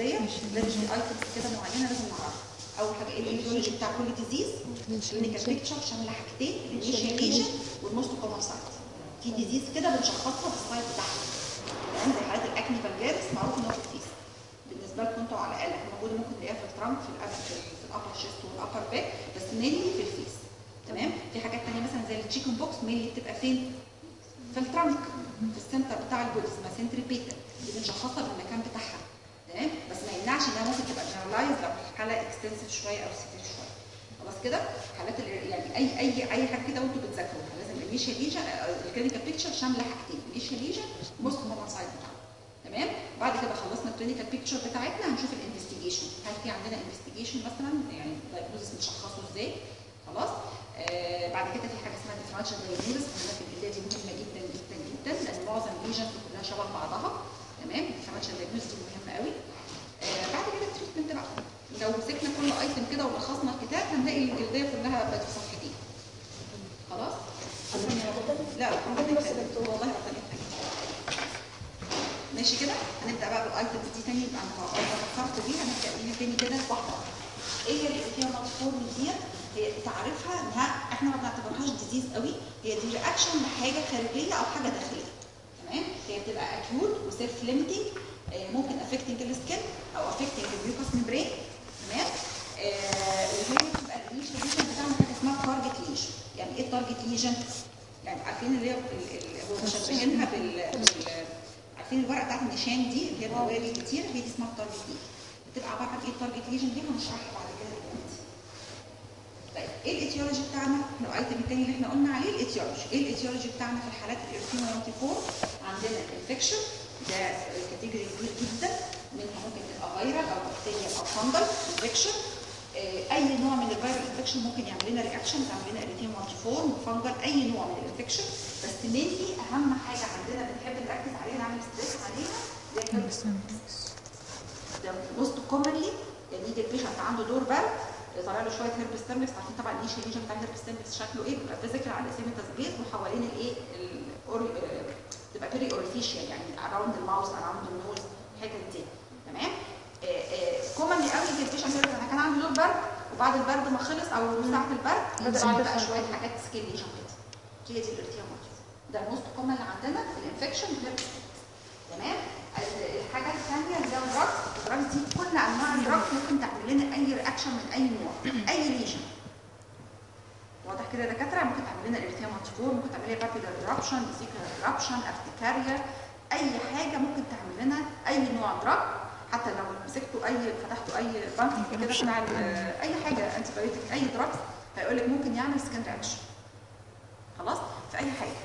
ديت لازم في ايتمز كده معينه لازم نعرفها اول حاجه ايه الايديولوجي بتاع كل ديزيز كلينيكال بيكتشر شامله حاجتين الانيشال ليجن والموست كومن سايت في ديزيز كده بنشخصها في السايت بتاعها يعني زي حالات الاكني فالجارس معروف ان هو في الفيس بالنسبه لكم انتوا على الاقل احنا موجوده ممكن نلاقيها في الترانك في الابر في الابر شيست والابر باك بس مينلي في الفيس تمام في حاجات ثانيه مثلا زي التشيكن بوكس مينلي بتبقى فين في الترانك في السنتر بتاع البودي اسمها سنتري بيتا دي بنشخصها بالمكان بتاعها تمام بس ما يمنعش انها ممكن تبقى جنرالايز لو الحاله اكستنسيف شويه او سيفير شويه خلاص كده حالات ال- يعني اي اي اي حاجه كده وانتوا بتذاكروها لازم الانيشال ليجن الكلينيكال بيكتشر شامله حاجتين الانيشال ليجن موست كومن سايد بتاعها تمام بعد كده خلصنا الكلينيكال بيكتشر بتاعتنا هنشوف الانفستيجيشن هل في عندنا انفستيجيشن مثلا يعني دايجنوزس نشخصه ازاي خلاص آه بعد كده في حاجه اسمها ديفرنشال دايجنوزس قلنا في البدايه دي مهمه جدا جدا جدا لان معظم الليجنز كلها شبه بعضها تمام الديفرنشال دايجنوزس دي مهمه قوي آه بعد كده التريتمنت بقى لو مسكنا كل ايتم كده ولخصنا الكتاب هنلاقي الجلديه كلها بقت في صفحتين خلاص لا ربنا بس والله ربنا يخليك ماشي كده هنبدا بقى بالايتمز دي تاني يبقى انا فكرت بيها هنبدا بيها تاني كده واحده واحده ايه هي اللي فيها ماتفورم ديت هي تعرفها انها احنا ما بنعتبرهاش ديزيز قوي هي دي رياكشن لحاجه خارجيه او حاجه داخليه تمام هي بتبقى اكيوت وسيلف ليميتنج ممكن افكتنج السكن او افكتنج الميوكس ميمبرين تمام آه، وهي بتبقى الانيشال ليجن بتاعنا حاجه اسمها تارجت ليجن يعني ايه التارجت ليجن؟ يعني عارفين اللي هي ال- ال- هو مشبهينها بال, بال عارفين الورقه بتاعت النشان دي اللي هي الدوالي كتير هي دي اسمها التارجت ليجن بتبقى عباره عن ايه التارجت ليجن دي هنشرحها بعد كده دلوقتي طيب ايه الايتيولوجي بتاعنا؟ احنا الايتم التاني اللي احنا قلنا عليه الايتيولوجي، ايه الايتيولوجي بتاعنا في الحالات الارثيما 94 عندنا انفكشن ده كاتيجوري كبير جدا منها ممكن تبقى فيرال او بكتيريا او فانجل انفكشن اي نوع من الفيرال انفكشن ممكن يعمل لنا رياكشن يعمل لنا اريثيما 94 وفانجل اي نوع من الانفكشن بس مينلي اهم حاجه عندنا بنحب نركز عليها نعمل ستريس عليها ده ده موست كومنلي يعني يجي البيشنت عنده دور برد طالع له شويه هيرب ستيرمكس عارفين طبعا ايش الليجن بتاع الهيرب ستيرمكس شكله ايه بيبقى فيزيكال على سيمتس بيز وحوالين الايه الأوري- آه، بتبقى بيري اوريفيشيال يعني اراوند الماوس اراوند النوز الحتت دي تمام كومنلي قوي يجي البيشنت يقول لك انا كان عندي دور برد وبعد البرد ما خلص او ساعه البرد بدا بقى شويه حاجات سكين ليجن كده هي دي الارتياح ده الموست كومن اللي عندنا الانفكشن تمام ال- الحاجه الثانيه اللي هي الدراجز الدراجز دي كل انواع الدراجز ممكن تعمل لنا اي رياكشن من اي نوع اي ليجن واضح كده يا دكاتره ممكن تعمل لنا اريثيما ماتيفور ممكن تعمل لنا بابيلر ايربشن فيسيكولار ايربشن ارتكاريا اي حاجه ممكن تعمل لنا اي نوع دراج حتى لو مسكتوا اي فتحتوا اي بنك كده بتاع ال- اي حاجه انتي بايوتيك اي دراجز هيقول لك ممكن يعمل سكين رياكشن خلاص في اي حاجه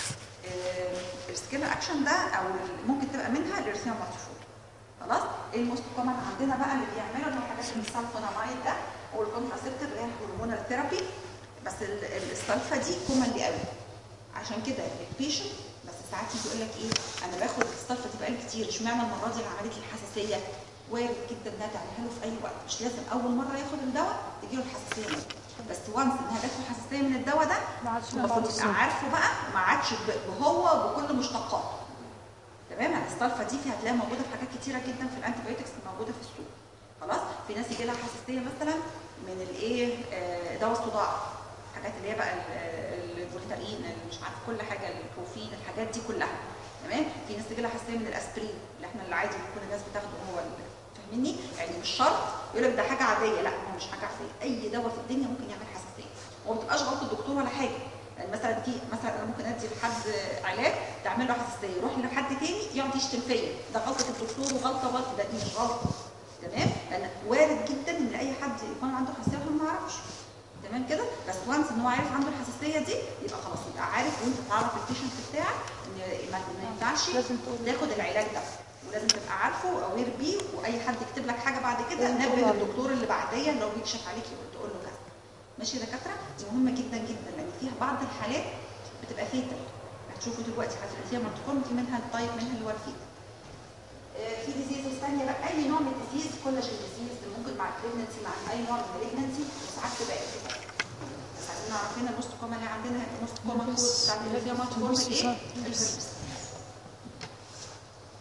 السكين اكشن ده او ال- ممكن تبقى منها الارثيما ماتيفور خلاص ايه الموست كومن عندنا بقى اللي بيعملوا اللي هو حاجات السلفونامايد ده والكونتراسيبتيف اللي هي الهرمونال ثيرابي بس ال- ال- السلفه دي كومنلي قوي عشان كده البيشنت بس ساعات يجي يقول لك ايه انا باخد السلفه دي بقالي كتير اشمعنى المره دي اللي عملت لي الحساسيه وارد جدا انها تعملها له في اي وقت مش لازم اول مره ياخد الدواء تجي له الحساسيه منه. بس وانس انها جات له حساسيه من الدواء ده ما عادش المفروض يبقى عارفه بقى ما عادش ب- بهو بكل مشتقاته تمام يعني السلفه دي في هتلاقيها موجوده في حاجات كتيره جدا في الانتي بايوتكس موجوده في السوق خلاص في ناس يجي لها حساسيه مثلا من الايه آه، دواء الصداع الحاجات اللي هي بقى ال- الفولتارين اللي مش عارف كل حاجه البروفين الحاجات دي كلها تمام في ناس تجي لها حساسيه من الاسبرين اللي احنا اللي عادي كل الناس بتاخده هو ال- فاهميني يعني مش شرط يقول لك ده حاجه عاديه لا هو مش حاجه عاديه اي دواء في الدنيا ممكن يعمل حساسيه وما بتبقاش غلطه الدكتور ولا حاجه يعني مثلا في مثلا انا ممكن ادي لحد علاج تعمل له حساسيه يروح لحد تاني يقعد يشتم فيا ده غلطه الدكتور وغلطه غلطه ده دي مش غلطه تمام لان وارد جدا ان اي حد يكون عنده حساسيه واحنا ما نعرفش تمام كده بس وانس ان هو عارف عنده الحساسيه دي يبقى خلاص يبقى عارف وانت تعرف البيشنت بتاعك ان ما ما ينفعش لازم تقول تاخد العلاج ده ولازم تبقى عارفه واوير بيه واي حد يكتب لك حاجه بعد كده لازم تقول نبه عليه. الدكتور اللي بعديا لو بيكشف عليك يقول تقول له كذا ماشي يا دكاتره دي مهمه جدا جدا لان فيها بعض الحالات بتبقى فيتال هتشوفوا دلوقتي حالات فيها مالتيفورم في منها التايب منها اللي هو الفيتال آه، في ديزيز ثانيه بقى اي نوع من الديزيز كولاجين ديزيز ممكن مع البريجنسي مع اي نوع من المالجنسي وساعات تبقى ارتفاع بس عايزين نعرف هنا الموست كومن اللي عندنا الموست كومن كود بتاع اللي فيها مالتيفورم ايه؟ الهربس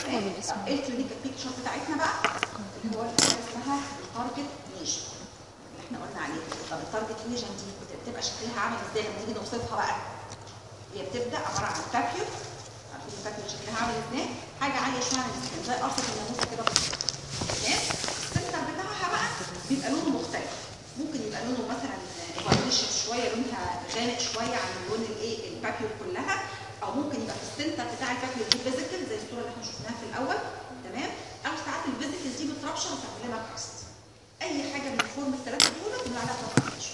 تمام طب ايه الكلينيكال بيكتشر بتاعتنا بقى اللي هو اللي اسمها التارجت ليجن اللي احنا قلنا عليه طب التارجت ليجن دي بتبقى شكلها عامل ازاي لما نيجي نوصفها بقى هي بتبدا عباره عن بابيو عارفين البابيو شكلها عامل ازاي حاجه عاليه شويه عن السكن زي قرصه الناموسه كده بالظبط تمام السنتر بتاعها بقى بيبقى لونه مختلف ممكن يبقى لونه مثلا فايليشن شويه لونها غامق شويه عن لون الايه البابيو كلها او ممكن يبقى في السنتر بتاع البابيو دي فيزيكال زي الصوره اللي احنا شفناها في الاول تمام او ساعات الفيزيكال دي بتربشر وتعمل لنا كراست اي حاجه من الفورم الثلاثه دول بنقول عليها تارجت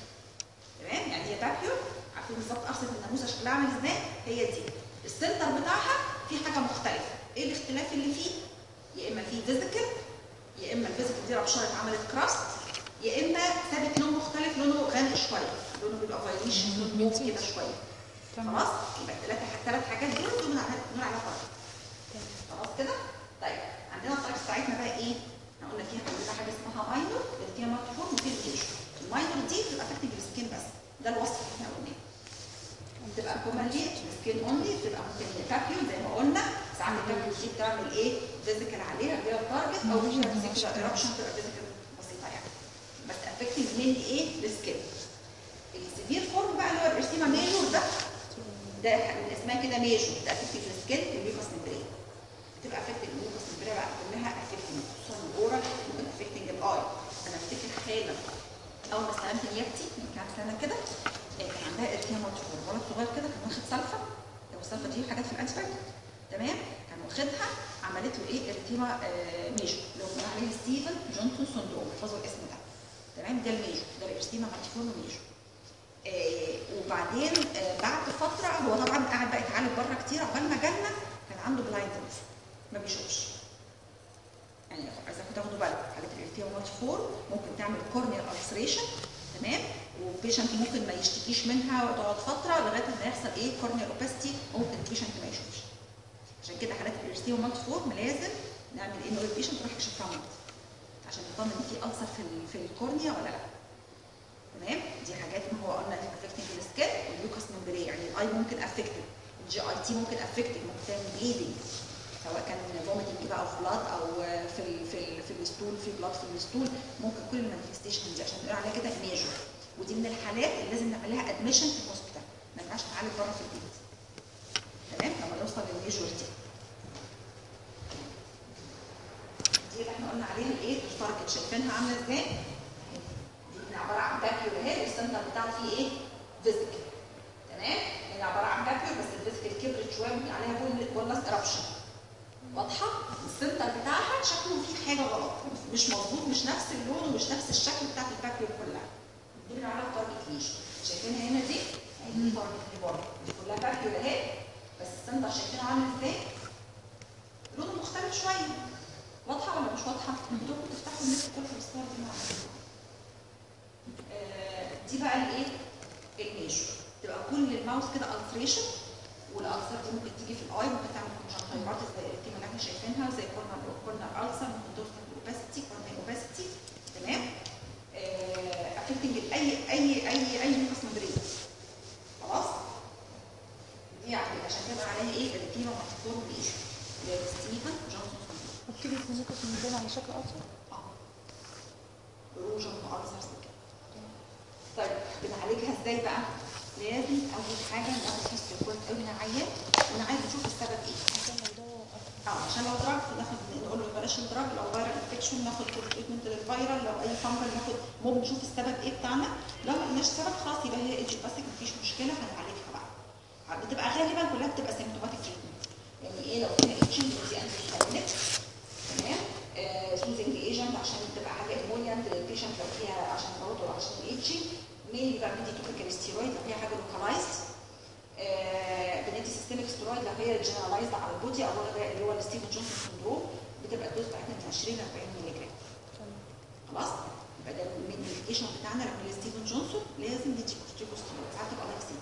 تمام يعني هي بابيو عارفين بالظبط قرصه الناموسه شكلها عامل ازاي هي دي السنتر بتاعها في حاجه مختلفه ايه الاختلاف اللي فيه يا اما في فيزيكال يا اما الفيزيكال دي ربشرت عملت كراست يا اما ثابت لون مختلف لونه غامق شويه لونه بيبقى فايليش لون موف كده شويه خلاص يبقى الثلاثه الثلاث حاجات دول دول بنقول عليها فرق خلاص كده طيب عندنا الطريقه بتاعتنا بقى ايه احنا قلنا فيها عندنا حاجه اسمها ماينور اللي فيها ماركتفورم وفي الايجو الماينور دي بتبقى افكتنج السكين بس ده الوصف اللي احنا قلناه بتبقى كومنلي سكين اونلي بتبقى ممكن تابيو زي ما قلنا ساعات التابيو دي بتعمل ايه فيزيكال عليها اللي هي التارجت او فيها فيزيكال ايربشن تبقى فيزيكال بسيطه يعني بس افكتنج مين ايه السكين السيفير فورم بقى اللي هو الارسيما ميجور ده ده من اسمها كده ميجور ده افكتنج السكين الميوكس ممبرين بتبقى افكتنج الميوكس ممبرين بقى كلها افكتنج خصوصا الاورال ممكن افكتنج الاي انا افتكر حاله اول ما استلمت نيابتي من كام سنه كده كان عندها ارتياح مالتيفور ولد صغير كده كان واخد سلفه لو السلفه دي حاجات في الانسبكت تمام كان واخدها عملت له ايه ارتيما آه ميجو اللي هو بنقول عليه ستيفن جونسون سندروم احفظوا الاسم ده تمام ده الميجو ده الارتيما مالتيفور ميجو آه وبعدين آه بعد فتره هو طبعا قاعد بقى يتعالج بره كتير عقبال ما جالنا كان عنده بلايندنس ما بيشوفش يعني اذا كنت تاخدوا بالك حاله الارتيما مالتيفور ممكن تعمل كورنيال الستريشن تمام والبيشنت ممكن ما يشتكيش منها وتقعد فتره لغايه ما يحصل ايه كورنيال اوباستي ممكن البيشنت ما يشوفش عشان كده حالات الارستيوم مالتي فورم لازم نعمل ايه نقول البيشنت روح اكشف رمد عشان نطمن ان في ألسر في ال- في الكورنيا ولا لا تمام دي حاجات ما هو قلنا افكتنج السكين واللوكس ممبري يعني الاي ممكن افكتد الجي اي تي ممكن افكتد ممكن تعمل بليدنج سواء كان فوميتنج بقى او بلاد او في ال في ال في الستول في بلاد في الستول ممكن كل المانيفستيشن دي عشان نقول عليها كده ميجور ودي من الحالات اللي لازم نعمل لها ادميشن في الهوسبيتال ما ينفعش نتعالج بره في البيت تمام لما نوصل للميجور دي دي اللي احنا قلنا عليها الايه التارجت شايفينها عامله ازاي دي عباره عن باكيو اهي السنتر بتاعه فيه ايه فيزيكال تمام هي عباره عن باكيو بس الفيزيكال كبرت شويه ممكن عليها بول بولس ايربشن واضحه السنتر بتاعها شكله فيه حاجه غلط مش مظبوط مش نفس اللون ومش نفس الشكل بتاعت الباكيو كلها دي بنقول عليها تارجت ليش شايفينها هنا دي اهي دي تارجت اللي بره دي كلها باكيو اهي بس السنتر شايفينه عامل ازاي لونه مختلف شويه واضحه ولا مش واضحه؟ انتوا ممكن تفتحوا النت كله في الصور دي مع بعض. آه، دي بقى الايه؟ الميجور تبقى كل الماوس كده التريشن والالسر دي ممكن تيجي في الاي ممكن تعمل كونجكتيفايتس زي الريتيما اللي احنا شايفينها زي كورنر كورنر السر ممكن توصل لاوباسيتي كورنر اوباسيتي تمام؟ افكتنج اي اي اي اي ميكس مدريد خلاص؟ دي يعني عشان كده عليها ايه؟ الريتيما ماتيفور ميجور اللي هي ستيفن جونسون وبتيجي في الميكروس المدينة على شكل أطول روجا وألسرز كده. طيب بنعالجها ازاي بقى؟ لازم اول حاجه ناخد هيستوري كويس قوي من العيان ونعالج نشوف السبب ايه. عشان لو ده اه عشان لو دراج ناخد نقول له بلاش الدراج لو فيرال انفكشن ناخد تريتمنت للفيرال لو اي فانجل ناخد موب نشوف السبب ايه بتاعنا لو ما لقيناش سبب خلاص يبقى هي ايديوباثيك مفيش مشكله هنعالجها بقى. بتبقى غالبا كلها بتبقى سيمتوماتيك تريتمنت. يعني ايه لو فيها اتشنج دي انتي تمام سوزنج ايجنت عشان تبقى حاجه ايموليانت للبيشنت لو فيها عشان توتر عشان الايتشنج مين يبقى بدي توبيكال ستيرويد لو فيها حاجه لوكالايزد بندي سيستميك ستيرويد لو هي جنرالايزد على البودي او هو اللي هو الستيفن جونسون سندروم بتبقى الدوز بتاعتنا من 20 ل 40 مللي جرام خلاص يبقى ده الميديكيشن بتاعنا لو هي ستيفن جونسون لازم ندي كورتيكوستيرويد ساعات تبقى لايكسين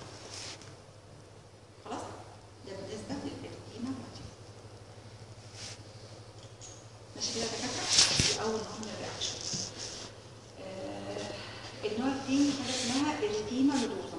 خلاص ده بالنسبه للإديمة ماشي كده يا دكاتره دي اول نوع من الرياكشن آه النوع الثاني حاجه اسمها اريتيما نودوزا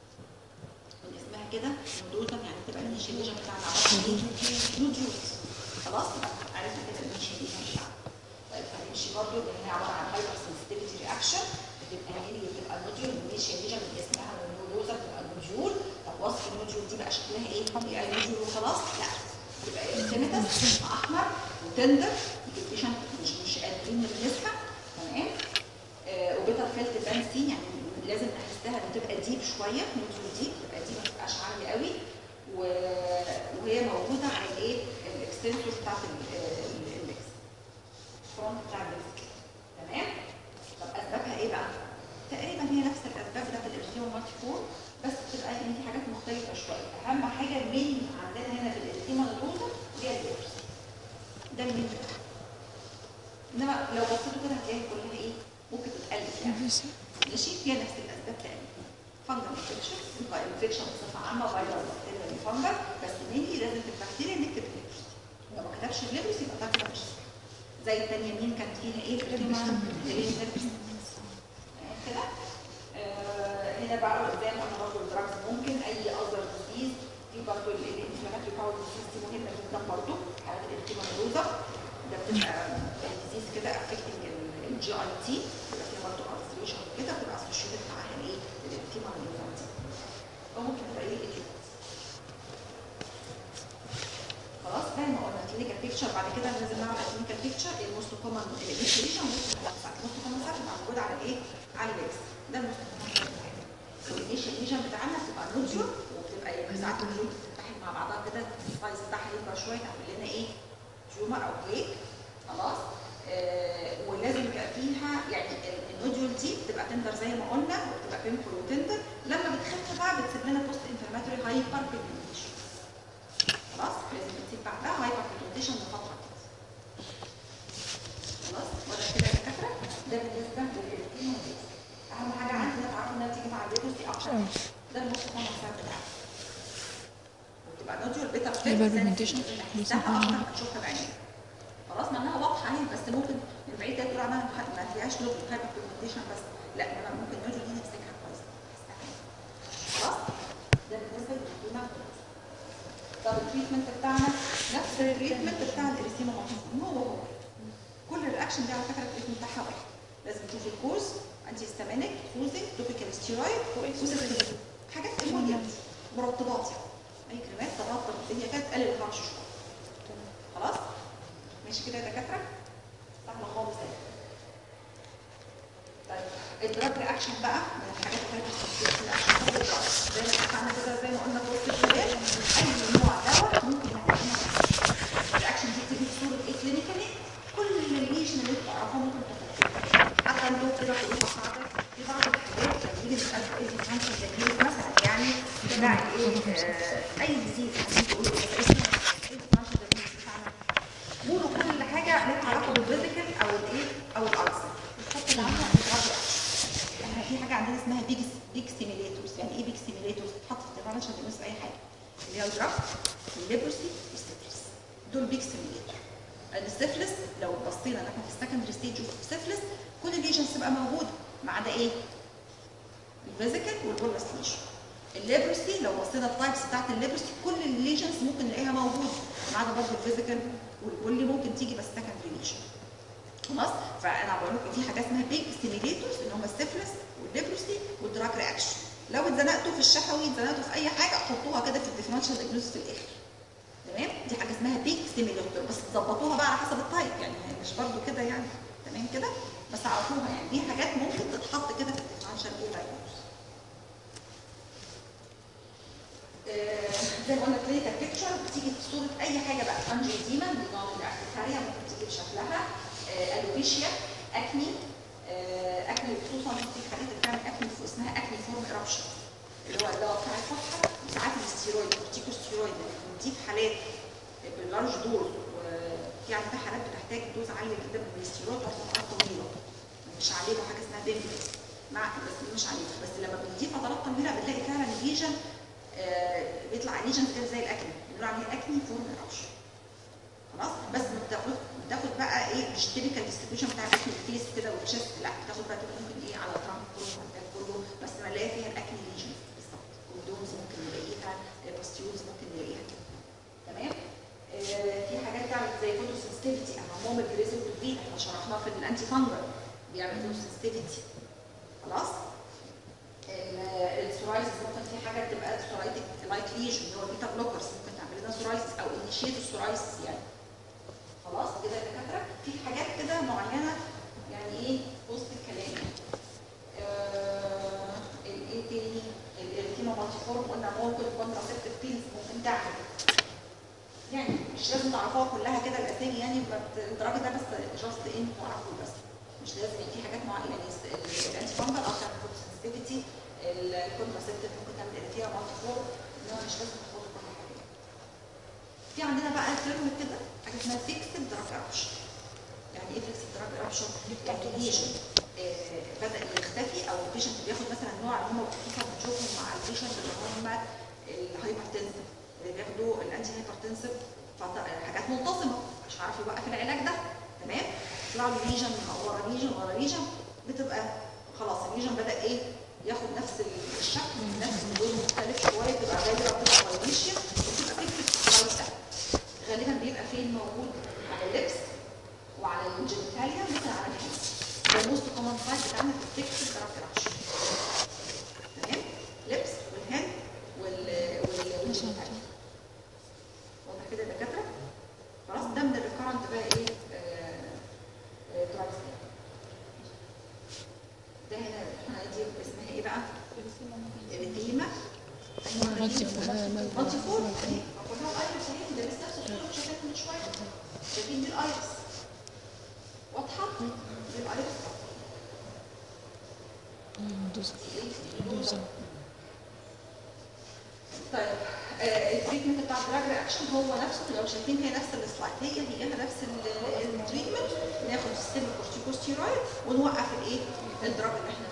من اسمها كده نودوزا يعني تبقى الانيشيليشن بتاعنا عباره عن ايه؟ نوديولز خلاص يبقى عرفنا كده الانيشال ليجن بتاعنا طيب هنمشي برضه ان هي عباره عن هايبر سنسيتيفيتي رياكشن بتبقى هي بتبقى نوديول الانيشال ليجن من اسمها النودوزا بتبقى نوديول طب وصف النوديول دي بقى شكلها ايه؟ هي نوديول وخلاص؟ لا تبقى ارتيمتس احمر وتندر البيشن مش مش قادرين نلمسها تمام آه وبيتر فيلت بانسين يعني لازم نحسها بتبقى ديب شويه نوديول ديب تبقى ديب ما تبقاش عاليه قوي و- وهي موجوده على الايه؟ الاكستنسور بتاعت الاندكس الفرونت بتاع الديسك تمام طب اسبابها ايه بقى تقريبا هي نفس الاسباب بتاعت الارثيوم مالتي فور بس بتبقى يعني في حاجات مختلفه شويه اهم حاجه المين عندنا هنا في الارثيوم الروزا هي الديرس ده المين بتاعها انما لو بصيتوا كده هتلاقيها كلها ايه ممكن تتالف يعني ماشي فيها نفس الاسباب تقريبا فانجل انفكشن انفكشن بصفه عامه فايرال بكتيريا فانجل بس مينلي لازم في البكتيريا نكتب الليبرس لو ما كتبش الليبرس يبقى ده كده مش صح زي الثانيه مين كانت فيها ايه الليبرس كده آه، هنا بقى زي ما قلنا برضه الدراجز ممكن اي اذر ديزيز في برضه الانفلاماتوري باور ديزيز دي مهمه جدا برضه حالات الانتيمانوزا ده بتبقى ديزيز كده افكتنج الجي اي تي بيبقى فيها برضه ارثريشن كده بتبقى اسوشيتد معاها الايه الانتيمانوزا دي او ممكن تبقى ايه إيه. خلاص زي ما قلنا كلينيكال بيكتشر بعد كده لازم نعمل كلينيكال بيكتشر الموست كومن الانفليشن والموست كومن سايت الموست كومن سايت بيبقى موجود على الايه؟ على الليكس ده الموست كومن سايت بتاعنا والانيشال ليجن بتاعنا بتبقى نوديول وبتبقى يعني ساعات النوديول بتتحد مع بعضها كده السايز بتاعها يكبر شويه تعمل لنا ايه؟ تيومر او بليك خلاص آه ولازم يبقى فيها يعني ال- النوديول دي بتبقى تندر زي ما قلنا وبتبقى بينفول وتندر لما بتخف بقى بتسيب لنا بوست انفلاماتوري هايبر بيجمنتيشن خلاص لازم تسيب بعدها هايبر بيجمنتيشن لفتره كده خلاص وده كده يا دكاتره ده بالنسبه للإلكترون اهم حاجه عندي انها تعرفوا انها بتيجي مع الفيروس دي اكتر ده المخ كمان ساعه بتاعها وتبقى نوديول بيتا Hyper pigmentation. ده اكتر ما تشوفها بعينيك خلاص معناها واضحه اهي بس ممكن من بعيد تقول عنها ما فيهاش لوب هايبر بيجمنتيشن بس لا انما ممكن نوديول دي نمسكها كويس خلاص ده بالنسبه للإلكترون طب التريتمنت بتاعنا نفس التريتمنت بتاع الاريثيما هو هو كل الرياكشن دي على فكره التريتمنت بتاعها واحد لازم تشوف الكورس انتي هيستامينيك سوزنج توبيكال ستيرويد وسيستميك حاجات ايمولينت مرطبات يعني اي كريمات ترطب الدنيا كده تقلل الهرش شويه خلاص ماشي كده يا دكاتره سهله خالص اهي طيب الدراج رياكشن بقى من الحاجات اللي كانت بتستخدم رياكشن هو الدراج زي ما اتفقنا كده زي ما قلنا في وسط الشباب اي نوع دواء ممكن يعمل الرياكشن دي بتيجي في صوره ايه كلينيكالي كل الليجن اللي انتوا تعرفوه ممكن تاخدوه حتى انتوا كده في المقاعده في بعض الحاجات لما نيجي نسال في ايه كانسر ديزيز مثلا يعني بتاع ايه آه، اي ديزيز عايزين تقولوا ايه بس اسمه ايه كانسر ديزيز بتاعنا قولوا كل حاجه لها علاقه بالفيزيكال او الايه او الالسر الخط اللي عامله الدراج احنا في حاجه عندنا اسمها بيج بيج سيميليتورز يعني ايه بيج سيميليتورز بتتحط في الدماغ عشان تلمس اي حاجه اللي هي الدراج الليبرسي والسيفلس دول بيج سيميليتور السيفلس لو بصينا ان احنا في السكندري ستيج اوف السيفلس كل الليجنز تبقى موجوده ما عدا ايه؟ الفيزيكال والبولس ليجن الليبرسي لو بصينا التايبس بتاعت الليبرسي كل الليجنز ممكن نلاقيها موجوده ما عدا برضه الفيزيكال واللي ممكن تيجي بس سكندري ليجن خلاص فانا بقول لكم في حاجه اسمها بيج ستيميليتورز اللي هم السيفلس والليبروسي والدراج رياكشن لو اتزنقتوا في الشفوي اتزنقتوا في اي حاجه حطوها كده في الديفرنشال ديجنوز في الاخر تمام دي حاجه اسمها بيج ستيميليتور بس تظبطوها بقى على حسب التايب يعني هي مش برضو كده يعني تمام كده بس عرفوها يعني دي حاجات ممكن تتحط كده في الديفرنشال ديجنوز آه، زي ما قلنا كلينيكال بيكتشر بتيجي في صوره اي حاجه بقى انجيوديما دي نوع من الارتكاريا ممكن تيجي بشكلها آه، الوبيشيا اكني آه، اكني خصوصا في حاجات اللي بتعمل اكني في اسمها اكني فورم ايربشن اللي هو الدواء بتاع الفتحه وساعات الاستيرويد الكورتيكوستيرويد دي في حالات باللارج دوز وفي عندها حالات بتحتاج دوز عاليه جدا من الاستيرويد تقعد فترات طويله مش عليه حاجه اسمها بيمبل مع بس مش عليه بس لما بنضيف فترات طويله بنلاقي فعلا ليجن آه، بيطلع ليجن كده زي الاكني بنقول عليه اكني فورم ايربشن خلاص بس بتاخد بتاخد بقى ايه مش تيبيكال ديستريبيوشن بتاع الاكل الفيس كده والشيست لا بتاخد بقى كده ممكن ايه على الترامب كله والباك كله بس ما نلاقي فيها الاكل ليجن بالظبط والدومز ممكن نلاقيها باستيولز ممكن نلاقيها كده تمام آه في حاجات تعمل زي زي فوتو سنسيتيفيتي اهمهم الجريزل والفين احنا شرحناه في الانتي فانجر بيعمل فوتو سنسيتيفيتي خلاص ال- السورايسيس ممكن في حاجه تبقى سورايتك لايك ليجن اللي هو البيتا بلوكرز ممكن تعمل لنا سورايسيس او انيشيت السورايسيس يعني خلاص كده يا دكاتره في حاجات كده معينه يعني ايه وسط الكلام يعني. آه، الايه تاني الارتيما مالتيفورم قلنا ممكن كونتراسيبتيف بيلز ممكن تعمل يعني مش لازم تعرفوها كلها كده الاسامي يعني بت- الدرجه ده بس جاست ايه تعرفوا بس مش لازم يعني في حاجات معينه يعني الانتي فانجل او تعمل سنسيتيفيتي الكونتراسيبتيف ممكن تعمل ارتيما مالتيفورم انما مش لازم تاخدوا كل حاجه في عندنا بقى ترم كده حاجه اسمها فيكسد دراج ارابشن يعني ايه فيكسد دراج ارابشن؟ يعني ليجن بدا يختفي او البيشنت بياخد مثلا نوع اللي هم خصوصا بنشوفهم مع البيشنت اللي هم الهايبرتنسف اللي بياخدوا الانتي هايبرتنسف حاجات منتظمه مش عارف يوقف العلاج ده تمام يطلع له ليجن ورا ليجن ورا ليجن بتبقى خلاص الليجن بدا ايه ياخد نفس الشكل نفس اللون مختلف شويه تبقى غالبا بتبقى فايليشيا وتبقى فكره السلايد ده غالبا بيبقى فين موجود على اللبس وعلى الجينيتاليا مثل على الهند ده الموست كومن سايت بتاعنا في الفيكس كاركتراكشن تمام لبس والهند وال وال والجينيتاليا واضح كده يا دكاتره خلاص ده من الريكارنت بقى ايه دراجز ده هنا احنا دي اسمها ايه بقى؟ الريتيما مالتي فور. مالتي فور اهي كلها الايرس اهي ده لسه نفس الصوره اللي شايفاها من شويه شايفين دي الايرس واضحه؟ دي الايرس دوزة دي ايه؟ دوزة طيب آه، التريتمنت بتاع الدراج رياكشن هو نفسه لو شايفين هي نفس السلايد هي هي نفس ال- التريتمنت ناخد ستيل كورتيكوستيرويد ونوقف الايه الدراج اللي احنا